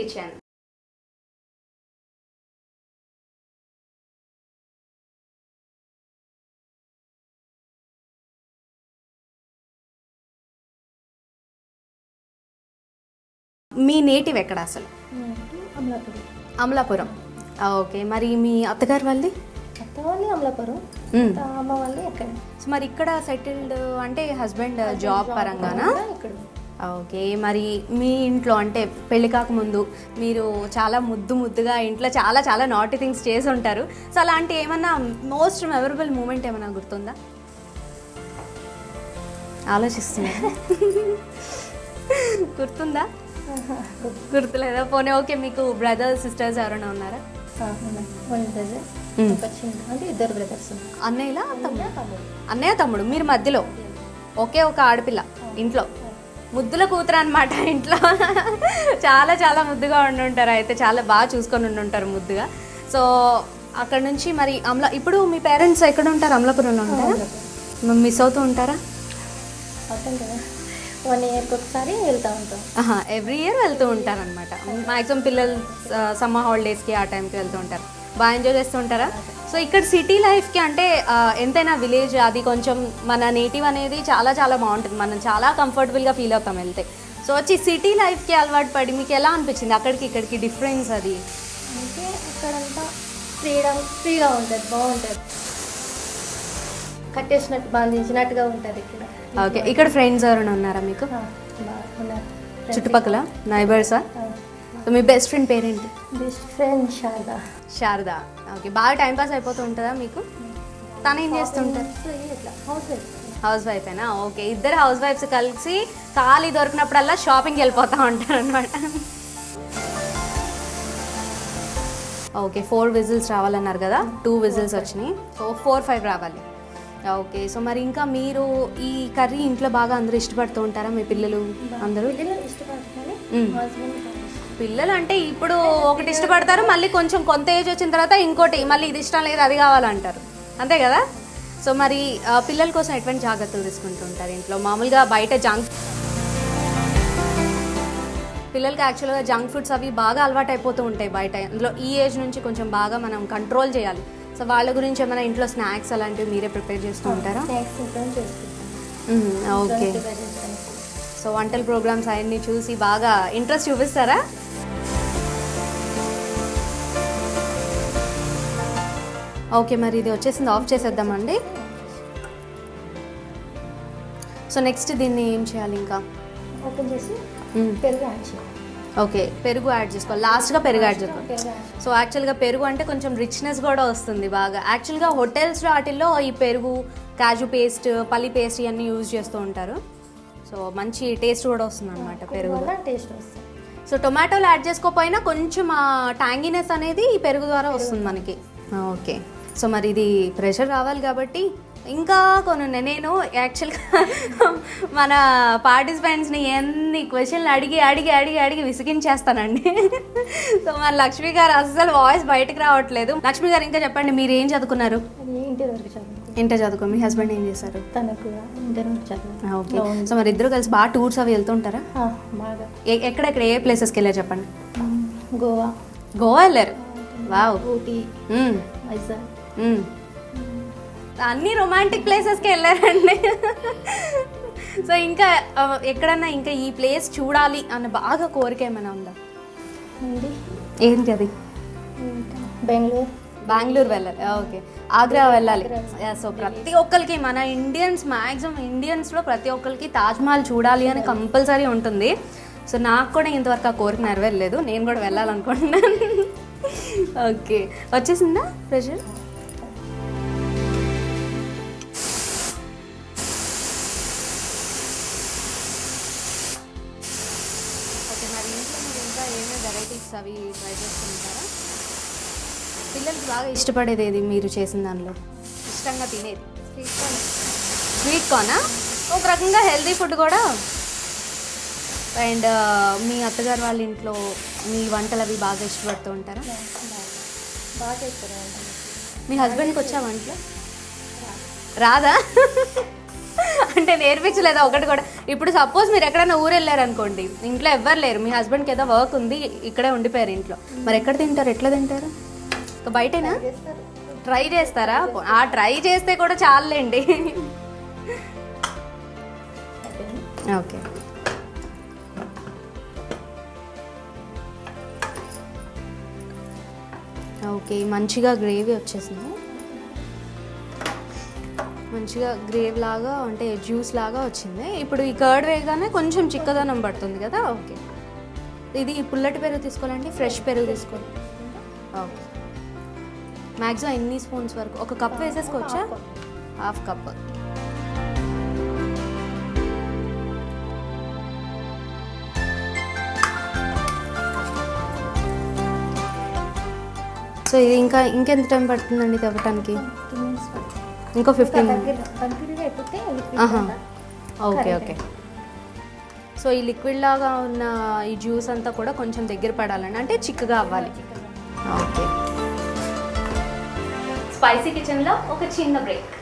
Kitchen మీ native ఎక్కడ అసలు అమలాపురం అమలాపురం ఆ, ఓకే మరి మీ అత్తగారు వాళ్ళది అత్త వాళ్ళి అమలాపురం మ్మ్. ఆ అమ్మ వాళ్ళి ఎక్కడ సో మరి ఇక్కడ సెటిల్డ్ అంటే హస్బెండ్ జాబ్ పరంగానా ఇక్కడ ఓకే మరి మీ ఇంట్లో అంటే పెళ్లి కాకముందు మీరు చాలా ముద్దు ముద్దుగా ఇంట్లో చాలా చాలా నాటి థింగ్స్ చేసి ఉంటారు సో అలాంటి ఏమన్నా మోస్ట్ మెమరబుల్ మూమెంట్ ఏమైనా గుర్తుందా ఆలోచిస్తున్నా గుర్తుందా గుర్తులేదా పోనీ ఓకే మీకు బ్రదర్స్ సిస్టర్స్ ఎవరైనా ఉన్నారా వన్ బ్రదర్ మ్మ్. ఒక చిన్న అంటే ఇద్దరు బ్రదర్స్ అన్నయ్యలా తమ్ముడు తమ్ముడు అన్నయ్య తమ్ముడు మీరు మధ్యలో ఒకే ఒక ఆడపిల్ల ఇంట్లో ముద్దుల కూతురు అనమాట ఇంట్లో చాలా చాలా ముద్దుగా ఉండుంటారు అయితే చాలా బాగా చూసుకొని ఉండుంటారు ముద్దుగా సో అక్కడ నుంచి మరి అమలా ఇప్పుడు మీ పేరెంట్స్ ఎక్కడ ఉంటారు అమలాపురంలో ఉంటారా మిస్ అవుతూ ఉంటారా అవుతాం కదా వన్ ఇయర్కి ఒకసారి వెళ్తూ ఉంటాం ఆహా ఎవ్రీ ఇయర్ వెళ్తూ ఉంటారనమాట మాక్సిమం పిల్లలు సమ్మర్ హాలిడేస్కి ఆ టైంకి వెళ్తూ ఉంటారు బాగా ఎంజాయ్ చేస్తూ ఉంటారా సో ఇక్కడ సిటీ లైఫ్కి అంటే ఆ, ఎంతైనా విలేజ్ అది కొంచెం మన నేటివ్ అనేది చాలా చాలా బాగుంటుంది మనం చాలా కంఫర్టబుల్గా ఫీల్ అవుతాం వెళ్తే సో వచ్చి సిటీ లైఫ్కి అలవాటు పడి మీకు ఎలా అనిపించింది అక్కడికి ఇక్కడికి డిఫరెన్స్ అది అంటే అక్కడంతా ఫ్రీడమ్ ఫ్రీగా ఉంటుంది బాగుంటుంది కట్టేసినట్టు బంధించినట్టుగా ఉంటుంది ఇక్కడ ఓకే ఇక్కడ ఫ్రెండ్స్ ఎవరైనా ఉన్నారా మీకు ఆ, బాగా ఉన్నారు చుట్టుపక్కల నైబర్సా సో మీ బెస్ట్ ఫ్రెండ్ పేరేంటి best friend Sharada Sharada okay బాగా టైం పాస్ అయిపోతూ ఉంటుందా మీకు తను ఏం చేస్తుంటారు ఇట్లా హౌస్ వైఫ్ హౌస్ వైఫేనా ఓకే ఇద్దరు హౌస్ వైఫ్స్ కలిసి ఖాళీ దొరికినప్పుడల్లా షాపింగ్కి వెళ్ళిపోతూ ఉంటారు అనమాట ఓకే ఫోర్ విజిల్స్ రావాలన్నారు కదా టూ విజిల్స్ వచ్చినాయి సో ఫోర్ ఫైవ్ రావాలి ఓకే సో మరి ఇంకా మీరు ఈ కర్రీ ఇంట్లో బాగా అందరూ ఇష్టపడుతూ ఉంటారా మీ పిల్లలు అందరూ పిల్లలు ఇష్టపడుతుంది మ్మ్. హస్బెండ్ పిల్లలు అంటే ఇప్పుడు ఒకటి ఇష్టపడతారు మళ్ళీ కొంచెం కొంత ఏజ్ వచ్చిన తర్వాత ఇంకోటి మళ్ళీ ఇది ఇష్టం లేదు అది కావాలంటారు అంతే కదా సో మరి ఆ, పిల్లల కోసం ఎటువంటి జాగ్రత్తలు తీసుకుంటుంటారు ఇంట్లో మామూలుగా బయట జంక్ పిల్లలకి యాక్చువల్గా జంక్ ఫుడ్స్ అవి బాగా అలవాటు అయిపోతూ ఉంటాయి బయట అందులో ఈ ఏజ్ నుంచి కొంచెం బాగా మనం కంట్రోల్ చేయాలి సో వాళ్ళ గురించి ఏమైనా ఇంట్లో స్నాక్స్ అలాంటివి మీరే ప్రిపేర్ చేస్తూ ఉంటారా స్నాక్స్ ఇంట్లో చేసుకుంటాం మ్మ్, ఓకే ప్రిపేర్ చేస్తాను సో వంటల ప్రోగ్రామ్స్ అవన్నీ చూసి బాగా ఇంట్రెస్ట్ చూపిస్తారా ఓకే మరి ఇది వచ్చేసింది ఆఫ్ చేసేద్దామండి సో నెక్స్ట్ దీన్ని ఏం చేయాలి ఇంకా ఓపెన్ చేసి మ్మ్. పెరుగు యాడ్ చేయాలి ఓకే పెరుగు యాడ్ చేసుకోవాలి లాస్ట్గా పెరుగు యాడ్ చేసుకోవాలి పెరుగు యాడ్ చేయాలి సో యాక్చువల్గా పెరుగు అంటే కొంచెం రిచ్నెస్ కూడా వస్తుంది బాగా యాక్చువల్గా హోటల్స్లో వాటిల్లో ఈ పెరుగు కాజు పేస్ట్ పల్లి పేస్ట్ ఇవన్నీ యూజ్ చేస్తూ ఉంటారు సో మంచి టేస్ట్ కూడా వస్తుంది అనమాట పెరుగు వల్ల టేస్ట్ వస్తుంది సో టొమాటోలు యాడ్ చేసుకోకపోయినా కొంచెం ఆ ట్యాంగినెస్ అనేది ఈ పెరుగు ద్వారా వస్తుంది మనకి ఓకే సో మరి ఇది ప్రెషర్ రావాలి కాబట్టి ఇంకా కొన్ని ఉన్నాయి. నేను యాక్చువల్గా మన పార్టిసిపెంట్స్ని ఎన్ని క్వశ్చన్లు అడిగి అడిగి అడిగి అడిగి విసిగించేస్తానండి సో మన లక్ష్మి గారు అస్సలు వాయిస్ బయటకు రావట్లేదు లక్ష్మి గారు ఇంకా చెప్పండి మీరు ఏం చదువుకున్నారు అది ఇంటి వరకు చదువుకో ఇంటర్ చదువుకో మీ హస్బెండ్ ఏం చేశారు తనకు కూడా ఇంటర్ వరకు చదువు ఓకే సో మరి ఇద్దరు కలిసి బాగా టూర్స్ అవి వెళ్తుంటారా ఆ, బాగా ఎ- ఎక్కడెక్కడ ఏ ప్లేసెస్కి వెళ్ళారు చెప్పండి మ్మ్. గోవా గోవా వెళ్ళారు వావ్ ఊటీ మ్మ్. వైజాగ్ మ్మ్. అన్ని రొమాంటిక్ ప్లేసెస్కి వెళ్ళారండి సో ఇంకా ఆ, ఎక్కడన్నా ఇంకా ఈ ప్లేస్ చూడాలి అన్న బాగా కోరిక ఏమైనా ఉందా ఉంది ఏంటి అది ఇంకా బెంగళూరు బెంగళూరు వెళ్ళాలి ఓకే ఆగ్రా వెళ్ళాలి సో ప్రతి ఒక్కరికి మన ఇండియన్స్ మ్యాక్సిమం ఇండియన్స్లో ప్రతి ఒక్కరికి తాజ్మహల్ చూడాలి అని కంపల్సరీ ఉంటుంది సో నాకు కూడా ఇంతవరకు ఆ కోరిక నెరవేరలేదు నేను కూడా వెళ్ళాలనుకుంటున్నాను ఓకే వచ్చేసిందా ప్రెషర్ ఓకే మరి ఇంట్లో మీరు ఇంకా ఏమేమి వెరైటీస్ అవి ట్రై చేస్తుంటారా పిల్లలకి బాగా ఇష్టపడేది ఏది మీరు చేసిన దానిలో ఇష్టంగా తినేది స్వీట్ కార్నా ఒక రకంగా హెల్తీ ఫుడ్ కూడా అండ్ మీ అత్తగారు వాళ్ళ ఇంట్లో మీ వంటలు అవి బాగా ఇష్టపడుతూ ఉంటారా బాగా చేస్తారు వంటలు. మీ హస్బెండ్కి వచ్చా వంటలు రాదా అంటే అంటే నేర్పించలేదా ఒకటి కూడా ఇప్పుడు సపోజ్ మీరు ఎక్కడైనా ఊరు వెళ్ళారు అనుకోండి ఇంట్లో ఎవ్వరు లేరు మీ హస్బెండ్కి ఏదో వర్క్ ఉంది ఇక్కడే ఉండిపోయారు ఇంట్లో మరి ఎక్కడ తింటారు ఎట్లా తింటారు ఇక బయటేనా చేస్తారు ట్రై చేస్తారా ఆ ట్రై చేస్తే కూడా చాలండి ఓకే ఓకే మంచిగా గ్రేవీ వచ్చేసింది మంచిగా గ్రేవ్ లాగా అంటే జ్యూస్ లాగా వచ్చింది ఇప్పుడు ఈ కర్డ్ వేయగానే కొంచెం చిక్కదనం పడుతుంది కదా ఓకే ఇది పుల్లటి పెరుగు తీసుకోవాలంటే ఫ్రెష్ పెరుగు తీసుకోవాలి ఓకే మ్యాక్సిమం ఎన్ని స్పూన్స్ వరకు ఒక కప్ వేసేసుకోవచ్చా హాఫ్ కప్ సో ఇది ఇంకా ఇంకెంత టైం పడుతుందండి తవ్వటానికి ఫిఫ్టీన్ మినిట్స్ పడుతుంది ఇంకో ఫిఫ్టీన్ దగ్గర దగ్గరగా అయిపోతే liquid ఆహా అంతా ఓకే కరెక్ట్ ఓకే సో ఈ లిక్విడ్ లాగా ఉన్న ఈ జ్యూస్ అంతా కూడా కొంచెం దగ్గర పడాలండి అంటే చిక్కగా అవ్వాలి ఓకే స్పైసీ కిచెన్లో ఒక చిన్న బ్రేక్